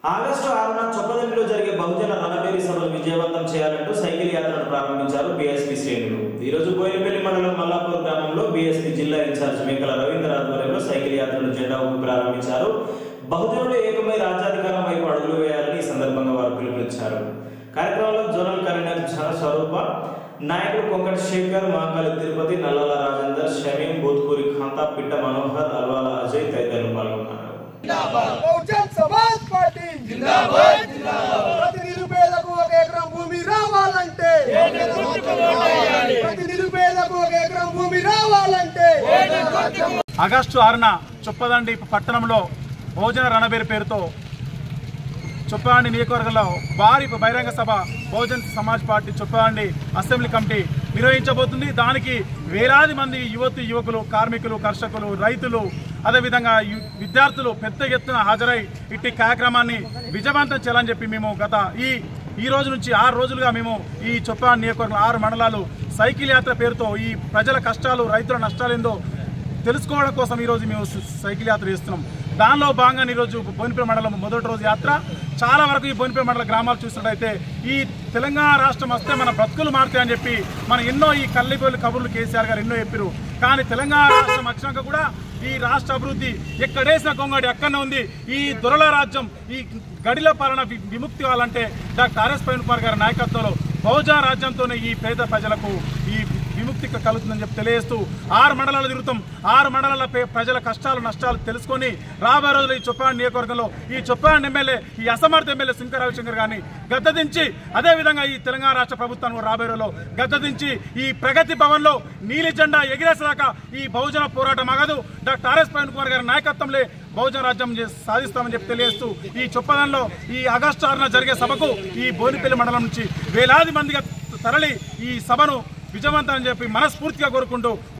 August ఆరున చొప్పదండిలో జరిగే బహుజన రణబేరి సభలు విజయవంతం చేయాలంటూ సైకిల్ యాత్రను ప్రారంభించారు బీఎస్పీ శ్రేణులు ఈ రోజు బోయినపల్లి మండలం మల్లాపూర్ గ్రామంలో బీఎస్పీ జిల్లా ఇన్ఛార్జ్ మేకల రవీంద్ర ఆధ్వర్యంలో సైకిల్ యాత్రను జెండా ఊపి ప్రారంభించారు బహుజనులు ఏకమై రాజ్యాధికారం వైపు అడుగులు వేయాలని ఈ సందర్భంగా వారు పిలుపునిచ్చారు కార్యక్రమంలో జోనల్ కన్వీనర్ ఝన స్వరూప నాయకుడు కొంకటి శేఖర్ మాంకాలి తిరుపతి నల్లాల రాజేందర్ షమీం బూత్కూరి ఖాంతా పిట్ట మనోహర్ అల్వాల అజయ్ తదితరులు పాల్గొన్నారు బహుజన్ సమాజ్ పార్టీ జిందాబాద్ ప్రతి నిరుపేదకు ఒక ఎకరం భూమి రావాలంటే ప్రతి నిరుపేదకు ఒక ఎకరం భూమి రావాలంటే ఆగస్టు ఆరున చొప్పదండి పట్టణంలో భోజన రణబేరి పేరుతో చొప్పదండి నియోజకవర్గంలో భారీ బహిరంగ సభ Bahujan Samaj party Choppadandi assembly committee నిర్వహించబోతుంది దానికి వేలాది మంది యువతి యువకులు కార్మికులు కర్షకులు రైతులు అదేవిధంగా యు- విద్యార్థులు పెద్ద ఎత్తున హాజరై ఇట్టి కార్యక్రమాన్ని విజయవంతం చేయాలని చెప్పి మేము గత ఈ ఈ రోజు నుంచి ఆరు రోజులుగా మేము ఈ చొప్పదండి నియోజకవర్గంలో ఆరు మండలాలు సైకిల్ యాత్ర పేరుతో ఈ ప్రజల కష్టాలు రైతుల నష్టాలేందో తెలుసుకోవడం కోసం ఈరోజు మేము స- సైకిల్ యాత్ర చేస్తున్నాం దానిలో భాగంగా ఈరోజు బోనిపేట మండలం మొదటి రోజు యాత్ర చాలా వరకు ఈ బోనిపేట మండల గ్రామాలు చూసినట్టయితే ఈ తెలంగాణ రాష్ట్రం వస్తే మన బ్రతుకులు మారుతాయని చెప్పి మన ఎన్నో ఈ కల్లిపోలి కబుర్లు కేసీఆర్ గారు ఎన్నో చెప్పారు కానీ తెలంగాణ రాష్ట్రం వచ్చినాక కూడా ఈ రాష్ట్ర అభివృద్ధి ఎక్కడేసిన కొంగడి అక్కడనే ఉంది ఈ దొరల రాజ్యం ఈ గడిల పాలన వి- విముక్తి కావాలంటే డాక్టర్ ఆర్ఎస్ ప్రవీణ్ కుమార్ గారి నాయకత్వంలో బహుజన రాజ్యంతోనే ఈ పేద ప్రజలకు ఈ విముక్తి కలుగుతుందని చెప్పి తెలియజేస్తూ ఆరు మండలాలు తిరుగుతాం ఆరు మండలాల పే- ప్రజల కష్టాలు నష్టాలు తెలుసుకొని రాబోయే రోజుల్లో ఈ చొప్పాడు నియోజకవర్గంలో ఈ చొప్పాడు ఎమ్మెల్యే ఈ అసమర్థ ఎమ్మెల్యే శంకర్ రవిశంకర్ గారిని గద్దదించి అదేవిధంగా ఈ తెలంగాణ రాష్ట్ర ప్రభుత్వాన్ని కూడా రాబోయే రోజుల్లో గద్దదించి ఈ ప్రగతి భవన్ లో నీలి జెండా ఎగిరేసాక ఈ బహుజన పోరాటం అగదు డాక్టర్ ఆర్ఎస్ ప్రవీణ్ కుమార్ గారి నాయకత్వంలో బహుజన రాజ్యం చే- సాధిస్తామని చెప్పి తెలియజేస్తూ ఈ చొప్పదంలో ఈ ఆగస్టు ఆరున జరిగే సభకు ఈ బోనిపల్లి మండలం నుంచి వేలాది మందిగా తరలి ఈ సభను విజయవంతం అని చెప్పి మనస్ఫూర్తిగా కోరుకుంటూ